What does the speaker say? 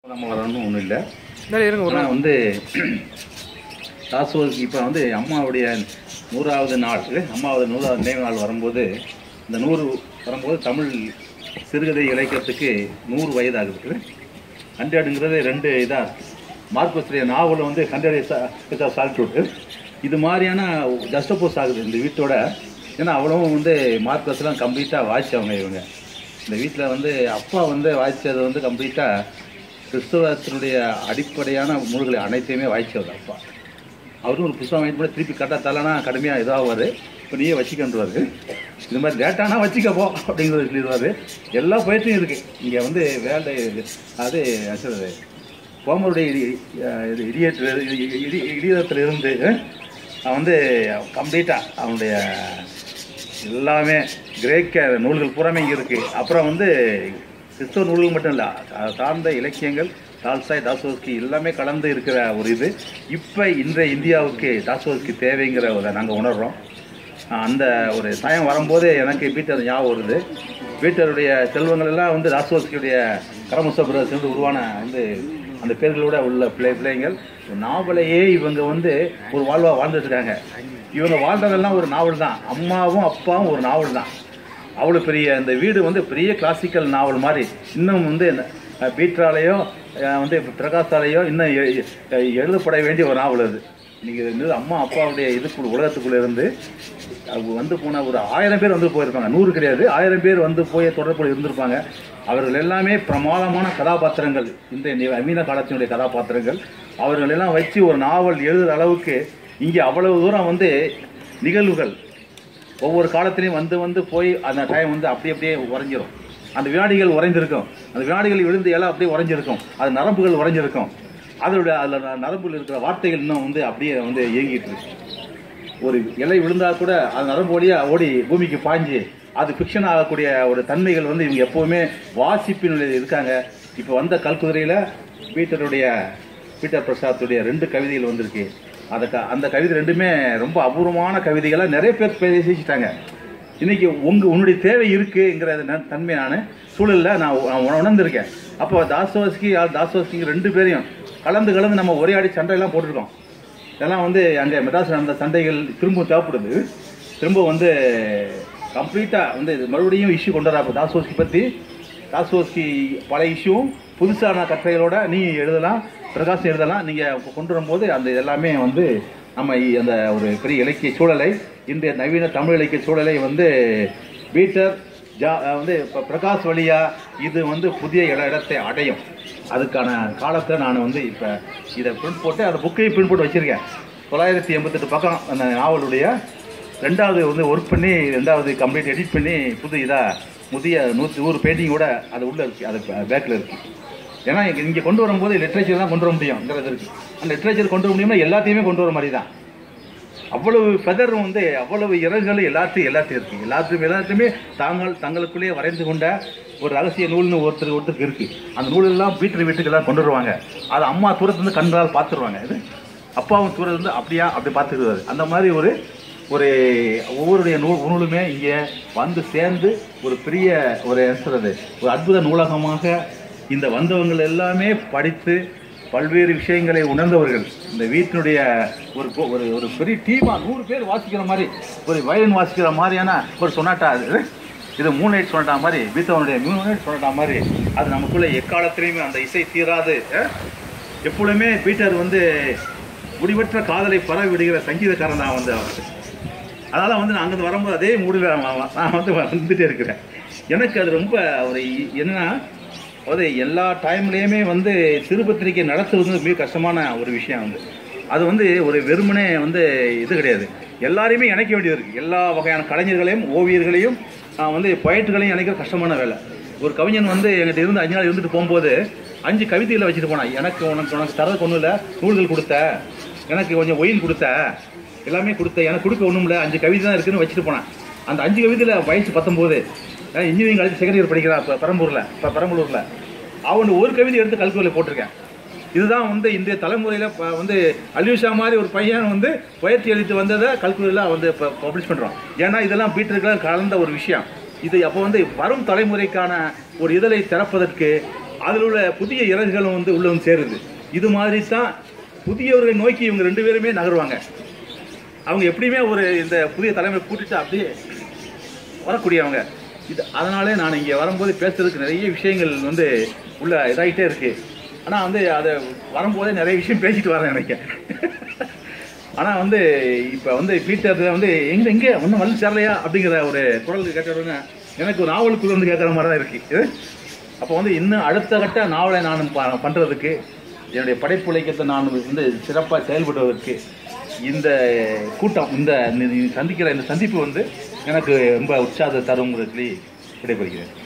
நம்ம வரணும்னு ஒன்றும் இல்லை இல்லை இருங்க ஒரு ஆனால் வந்து தாசோருக்கு இப்போ வந்து அம்மாவுடைய நூறாவது நாள் அம்மாவது நூறாவது நினைவு நாள் வரும்போது இந்த நூறு வரும்போது தமிழ் சிறுகதை இலக்கியத்துக்கு நூறு வயதாகுது ஹண்ட்ரடுங்கிறது ரெண்டு இதாக மார்க்வஸ்டைய நாவல் வந்து ஹண்ட்ரட் சால்ட்வுட் இது மாதிரியான ஜஸ்டப்போஸ் ஆகுது இந்த வீட்டோட ஏன்னா அவ்வளவும் வந்து மார்க்வஸ்லாம் கம்ப்ளீட்டாக வாசிச்சவங்க இவங்க இந்த வீட்டில் வந்து அப்பா வந்து வாசித்தது வந்து கம்ப்ளீட்டாக கிறிஸ்தவத்தினுடைய அடிப்படையான நூல்களை அனைத்தையுமே வாசிச்சவர் அப்பா அவரும் ஒரு புத்தகம் வாங்கிட்டு போய் திருப்பி கரெக்டாக தரலனா கடுமையாக இதாகுவார் இப்போ நீயே வச்சுக்கன்றாரு இது மாதிரி டேட்டானா வச்சுக்கப்போ அப்படிங்கிறது சொல்லிடுவார் எல்லா பயிற்சியும் இருக்குது இங்கே வந்து வேலை அது சொல்றது கோமருடைய இடி அஹ் இது இடியேற்று இடி இடியத்தில் இருந்து அவன் வந்து கம்ப்ளீட்டாக அவனுடைய எல்லாமே கிரேக்க நூல்கள் பூராமே இங்கே இருக்குது அப்புறம் வந்து கிறிஸ்தவ நூல்கள் மட்டும் இல்லை சார்ந்த இலக்கியங்கள் டால்சாய் தாசோஸ்கி எல்லாமே கலந்து இருக்கிற ஒரு இது இப்போ இன்றைய இந்தியாவுக்கு தாசோஸ்கி தேவைங்கிற ஒரு நாங்கள் உணர்கிறோம் அந்த ஒரு சயம் வரும்போது எனக்கு பீட்டர் ஞாபகம் வருது பீட்டருடைய செல்வங்கள் எல்லாம் வந்து தாசோஸ்கியுடைய கரமுசபுர சேர்ந்து உருவான வந்து அந்த பேர்களோட உள்ள பிள்ளை பிள்ளைங்கள் ஒரு நாவலையே இவங்க வந்து ஒரு வாழ்வாக வாழ்ந்துட்டு இருக்காங்க இவங்க வாழ்றதெல்லாம் ஒரு நாவல் தான் அம்மாவும் அப்பாவும் ஒரு நாவல் தான் அவ்வளோ பெரிய இந்த வீடு வந்து பெரிய கிளாசிக்கல் நாவல் மாதிரி இன்னும் வந்து அஹ், பீட்ராலேயோ அஹ், வந்து பிரகாஷாலேயோ இன்னும் எ- எ- எழுதப்பட வேண்டிய ஒரு நாவல் அது நீங்கள் வந்து அம்மா அப்பாவுடைய இதுக்குள்ள உலகத்துக்குள்ளே இருந்து அவங்க வந்து போன ஒரு ஆயிரம் பேர் வந்து போயிருப்பாங்க நூறு கிடையாது ஆயிரம் பேர் வந்து போய் தொடர்புல இருந்திருப்பாங்க அவர்கள் எல்லாமே பிரமாதமான கதாபாத்திரங்கள் இந்த நவீன காலத்தினுடைய கதாபாத்திரங்கள் அவர்கள் எல்லாம் வச்சு ஒரு நாவல் எழுதுகிற அளவுக்கு இங்கே அவ்வளவு தூரம் வந்து நிகழ்வுகள் ஒவ்வொரு காலத்திலையும் வந்து வந்து போய் அந்த டைம் வந்து அப்படி அப்படியே உறைஞ்சிரும் அந்த வினாடிகள் உறைஞ்சிருக்கும் அந்த வினாடிகள் விழுந்து எல்லாம் அப்படியே உறைஞ்சிருக்கும் அது நரம்புகள் உறைஞ்சிருக்கும் அதோட அதில் நரம்புல இருக்கிற வார்த்தைகள் இன்னும் வந்து அப்படியே வந்து இயங்கிட்டு இருக்கு ஒரு இலை விழுந்தா கூட அது நரம்பு வழியா ஓடி பூமிக்கு பாஞ்சு அது ஃபிக்ஷன் ஆகக்கூடிய ஒரு தன்மைகள் வந்து இவங்க எப்பவுமே வாசிப்பினுடைய இருக்காங்க இப்போ வந்த கல்குதிரையில் பீட்டருடைய பீட்டர் பிரசாத்துடைய ரெண்டு கவிதைகள் வந்திருக்கு அந்த க அந்த கவிதை ரெண்டுமே ரொம்ப அபூர்வமான கவிதைகளை நிறைய பேர் பேசிட்டாங்க இன்னைக்கு உங்க உன்னுடைய தேவை இருக்குங்கிற ந- தன்மை நான் சூழலில் நான் உ- நான் உணர்ந்திருக்கேன் அப்போ தாசோஸ்கி தாசோஸ்கி ரெண்டு பேரையும் கலந்து கலந்து நம்ம ஒரே அடி சண்டையெல்லாம் போட்டிருக்கோம் இதெல்லாம் வந்து அங்கே மெட்ராஸ் நடந்த சண்டைகள் திரும்ப தேவைப்படுது திரும்ப வந்து கம்ப்ளீட்டாக வந்து இது மறுபடியும் இஷ்யூ கொண்டு வரா தாசோஸ்கி பற்றி தாசோஸ்கி பழைய இஷ்யூவும் புதுசான கட்டுரைகளோட நீ எழுதலாம் பிரகாசம் எழுதலாம் நீங்கள் கொண்டு வரும்போது அந்த எல்லாமே வந்து நம்ம இ- அந்த ஒரு பெரிய இலக்கிய சூழலை இன்றைய நவீன தமிழ் இலக்கிய சூழலை வந்து பீட்டர் ஜா வந்து இப்போ பிரகாஷ் வழியா இது வந்து புதிய இட இடத்தை அடையும் அதுக்கான காலத்தை நான் வந்து இப்போ இதை பிரிண்ட் போட்டு அந்த புக்கையும் பிரிண்ட் போட்டு வச்சுருக்கேன் தொள்ளாயிரத்தி எண்பத்தெட்டு பக்கம் அந்த நாவலுடைய ரெண்டாவது வந்து ஒர்க் பண்ணி ரெண்டாவது கம்ப்ளீட் எடிட் பண்ணி புது இதாக புதிய நூற்றி நூறு பெயிண்டிங்கோட அது உள்ளே இருக்குது அது பேக்கில் இருக்குது ஏன்னா இங்கே இங்கே கொண்டு வரும்போது லிட்ரேச்சர் தான் கொண்டு வர முடியும்ங்கிறது இருக்குது அந்த லிட்ரேச்சர் கொண்டு வர முடியும்னா எல்லாத்தையுமே கொண்டு வர மாதிரி தான் அவ்வளவு ஃபெதர் வந்து அவ்வளவு இறகுகள் எல்லாத்தையும் எல்லாத்தையும் இருக்கு எல்லாத்தையும் எல்லாத்தையுமே தாங்கள் தங்களுக்குள்ளேயே வரைந்து கொண்ட ஒரு ரகசிய நூல்னு ஒருத்தர் ஒருத்தருக்கு இருக்கு அந்த நூலெல்லாம் வீட்டு வீட்டுக்கெல்லாம் கொண்டு வருவாங்க அது அம்மா தூரத்துலேருந்து கண்களால் பார்த்துருவாங்க இது அப்பாவும் தூரத்துலேருந்து அப்படியா அப்படி பார்த்துக்குவாரு அந்த மாதிரி ஒரு ஒரு ஒவ்வொருடைய நூல் நூலுமே இங்கே வந்து சேர்ந்து ஒரு பெரிய ஒரு என்ன சொல்றது ஒரு அற்புத நூலகமாக இந்த வந்தவங்கள் எல்லாமே படித்து பல்வேறு விஷயங்களை உணர்ந்தவர்கள் இந்த வீட்டினுடைய ஒரு கொ- ஒரு ஒரு பெரிய டீமாக நூறு பேர் வாசிக்கிற மாதிரி ஒரு வயலின் வாசிக்கிற மாதிரியான ஒரு சொன்னாட்டா அது இது மூணு நைட் சொன்னாட்டா மாதிரி பீத்தவனுடைய மூணு நைட் சொன்னாட்டா மாதிரி அது நமக்குள்ள எக்காலத்திலையுமே அந்த இசை தீராது அஹ், எப்பொழுதுமே பீட்டர் வந்து முடிவற்ற காதலை பரவி விடுகிற சங்கீதக்காரன் தான் வந்து அவர் அதனால் வந்து நான் அங்கேருந்து வரும்போது அதே மூடில் நான் வந்து வந்துட்டே இருக்கிறேன் எனக்கு அது ரொம்ப ஒரு இ- என்னன்னா அதாவது எல்லா டைம்லேயுமே வந்து சிறுபத்திரிக்கை நடத்துவது வந்து மிக கஷ்டமான ஒரு விஷயம் வந்து அது வந்து ஒரு வெறுமனே வந்து இது கிடையாது எல்லாரையுமே இணைக்க வேண்டியது இருக்குது எல்லா வகையான கலைஞர்களையும் ஓவியர்களையும் ஆஹ், வந்து பொயட்டுகளையும் இணைக்கிற கஷ்டமான வேலை ஒரு கவிஞன் வந்து எங்கிட்ட இருந்து அஞ்சு நாள் இருந்துட்டு போகும்போது அஞ்சு கவிதைகளை வச்சுட்டு போனான் எனக்கு உனக்கு உனக்கு தரது ஒன்றும் இல்லை நூல்கள் கொடுத்த எனக்கு கொஞ்சம் ஒயின் கொடுத்த எல்லாமே கொடுத்த எனக்கு கொடுக்க ஒன்றும் இல்லை அஞ்சு கவிதை தான் இருக்குன்னு வச்சுட்டு போனேன் அந்த அஞ்சு கவிதையில் வயசு பத்தொம்போது இன்ஜினியரிங் காலேஜ் செகண்ட் இயர் படிக்கிறான் இப்போ பெரம்பூரில் இப்போ பெரம்பலூரில் அவன் ஒரு கவிதை எடுத்து கல்குவரில் போட்டிருக்கேன் இதுதான் வந்து இன்றைய தலைமுறையில் வந்து அல்யூஷா மாதிரி ஒரு பையன் வந்து பயிற்சி எழுதிட்டு வந்ததை கல்குவரியில் வந்து இப்போ பப்ளிஷ் பண்ணுறான் ஏன்னா இதெல்லாம் பீட்டருக்கெல்லாம் கலந்த ஒரு விஷயம் இது அப்போ வந்து வரும் தலைமுறைக்கான ஒரு இதழை திறப்பதற்கு அதில் உள்ள புதிய இறகுகளும் வந்து உள்ள வந்து சேருது இது மாதிரி தான் புதியவர்களை நோக்கி இவங்க ரெண்டு பேருமே நகருவாங்க அவங்க எப்படியுமே ஒரு இந்த புதிய தலைமுறை கூட்டிட்டு அப்படியே வரக்கூடியவங்க இது அதனாலே நான் இங்கே வரும்போது பேசுறதுக்கு நிறைய விஷயங்கள் வந்து உள்ள இதாகிட்டே இருக்கு ஆனால் வந்து அதை வரும்போதே நிறைய விஷயம் பேசிட்டு வரேன் நினைக்கிறேன் ஆனால் வந்து இப்போ வந்து பீட்டர் வந்து எங்க எங்கே ஒன்றும் வந்து சேரலையா அப்படிங்கிற ஒரு குரலுக்கு கேட்டவுடனே எனக்கு ஒரு நாவலுக்கு வந்து கேட்குற மாதிரி தான் இருக்கு அப்போ வந்து இன்னும் அடுத்த கட்ட நாவலை நான் ப- பண்றதுக்கு என்னுடைய படைப்பு இலக்கியத்தை நான் வந்து சிறப்பாக செயல்படுவதற்கு இந்த கூட்டம் இந்த இந்த சந்திக்கிற இந்த சந்திப்பு வந்து எனக்கு ரொம்ப உற்சாகத்தை தருங்கிறதுலேயே விடைபெறுகிறேன்